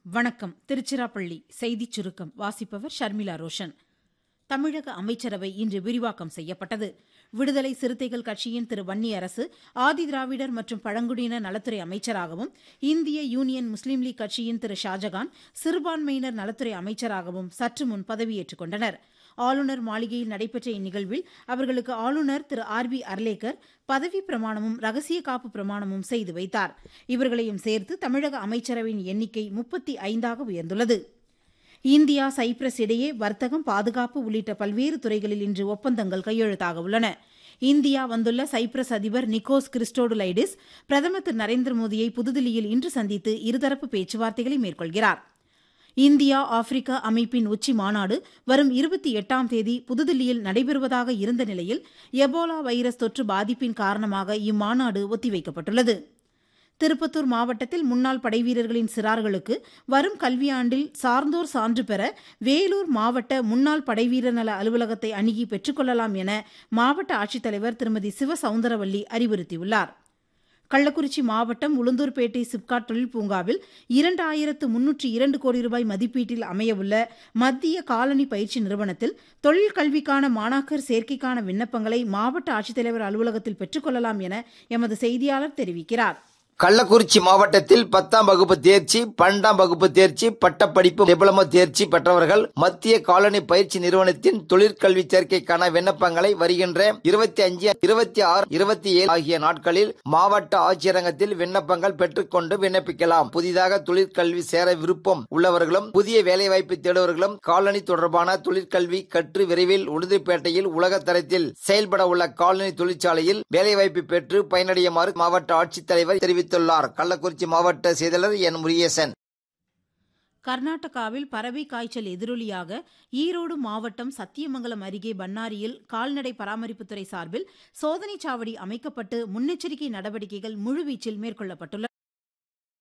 வணக்கம் திருச்சிராப்பள்ளி செய்திச் சுருக்கம் வாசிப்பவர் ஷர்மிளா ரோஷன் தமிழக அமைச்சரவை இன்று விரிவாக்கம் செய்யப்பட்டது விடுதலை சிறுத்தைகள் கட்சியின் திரு வன்னி அரசு ஆதி திராவிடர் மற்றும் பழங்குடியினர் நலத்துறை அமைச்சராகவும் இந்திய யூனியன் முஸ்லீம் லீக் கட்சியின் திரு ஷாஜகான் சிறுபான்மையினர் நலத்துறை அமைச்சராகவும் சற்று முன் பதவியேற்றுக் கொண்டனர் ஆளுநர் மாளிகையில் நடைபெற்ற இந்நிகழ்வில் அவர்களுக்கு ஆளுநர் திரு ஆர் பி அர்லேக்கர் பதவி பிரமாணமும் ரகசிய காப்பு பிரமாணமும் செய்து வைத்தார் இவர்களையும் சேர்த்து தமிழக அமைச்சரவையின் எண்ணிக்கை முப்பத்தி ஐந்தாக உயர்ந்துள்ளது இந்தியா சைப்ரஸ் இடையே வர்த்தகம் பாதுகாப்பு உள்ளிட்ட பல்வேறு துறைகளில் இன்று ஒப்பந்தங்கள் கையெழுத்தாக உள்ளன இந்தியா வந்துள்ள சைப்ரஸ் அதிபர் நிக்கோஸ் கிறிஸ்டோடுலைடிஸ் பிரதமர் திரு நரேந்திர மோடியை புதுதில்லியில் இன்று சந்தித்து இருதரப்பு பேச்சுவார்த்தைகளை மேற்கொள்கிறார் இந்தியா ஆப்பிரிக்கா அமைப்பின் உச்சி மாநாடு வரும் இருபத்தி எட்டாம் தேதி புதுதில்லியில் நடைபெறுவதாக இருந்த நிலையில் எபோலா வைரஸ் தொற்று பாதிப்பின் காரணமாக இம்மாநாடு ஒத்திவைக்கப்பட்டுள்ளது திருப்பத்தூர் மாவட்டத்தில் முன்னாள் படைவீரர்களின் சிறார்களுக்கு வரும் கல்வியாண்டில் சார்ந்தோர் சான்று பெற வேலூர் மாவட்ட முன்னாள் படைவீரர் நல அலுவலகத்தை அணுகி பெற்றுக்கொள்ளலாம் என மாவட்ட ஆட்சித்தலைவர் திருமதி சிவசவுந்தரவல்லி அறிவுறுத்தியுள்ளார் கள்ளக்குறிச்சி மாவட்டம் உளுந்தூர்பேட்டை சிப்காட் தொழில் பூங்காவில் இரண்டாயிரத்து முன்னூற்றி இரண்டு கோடி ரூபாய் மதிப்பீட்டில் அமையவுள்ள மத்திய காலனி பயிற்சி நிறுவனத்தில் தொழில் கல்விக்கான மாணாக்கர் சேர்க்கைக்கான விண்ணப்பங்களை மாவட்ட ஆட்சித்தலைவர் அலுவலகத்தில் பெற்றுக்கொள்ளலாம் என எமது செய்தியாளர் தெரிவிக்கிறார் கள்ளக்குறிச்சி மாவட்டத்தில் பத்தாம் வகுப்பு தேர்ச்சி பன்னெண்டாம் வகுப்பு தேர்ச்சி பட்டப்படிப்பு டிப்ளமோ தேர்ச்சி பெற்றவர்கள் மத்திய காலனி பயிற்சி நிறுவனத்தின் தொழிற்கல்வி சேர்க்கைக்கான விண்ணப்பங்களை வருகின்ற இருபத்தி அஞ்சு இருபத்தி ஆறு இருபத்தி ஏழு ஆகிய நாட்களில் மாவட்ட ஆட்சியரங்கத்தில் விண்ணப்பங்கள் பெற்றுக்கொண்டு விண்ணப்பிக்கலாம் புதிதாக தொழிற்கல்வி சேர விருப்பம் உள்ளவர்களும் புதிய வேலைவாய்ப்பு தேடுவர்களும் காலனி தொடர்பான தொழிற்கல்வி கற்று விரைவில் உளுந்தூர்பேட்டையில் உலக தரத்தில் செயல்பட உள்ள காலனி தொழிற்சாலையில் வேலைவாய்ப்பு பெற்று பயனடையுமாறு மாவட்ட ஆட்சித்தலைவர் தெரிவித்தார் தெரிவித்துள்ளார் கள்ளக்குறிச்சி மாவட்ட செயலாளர் என் முருகேசன் கர்நாடகாவில் பறவை காய்ச்சல் எதிரொலியாக ஈரோடு மாவட்டம் சத்தியமங்கலம் அருகே பன்னாரியில் கால்நடை பராமரிப்புத்துறை சார்பில் சோதனைச் சாவடி அமைக்கப்பட்டு முன்னெச்சரிக்கை நடவடிக்கைகள் முழுவீச்சில் மேற்கொள்ளப்பட்டுள்ளன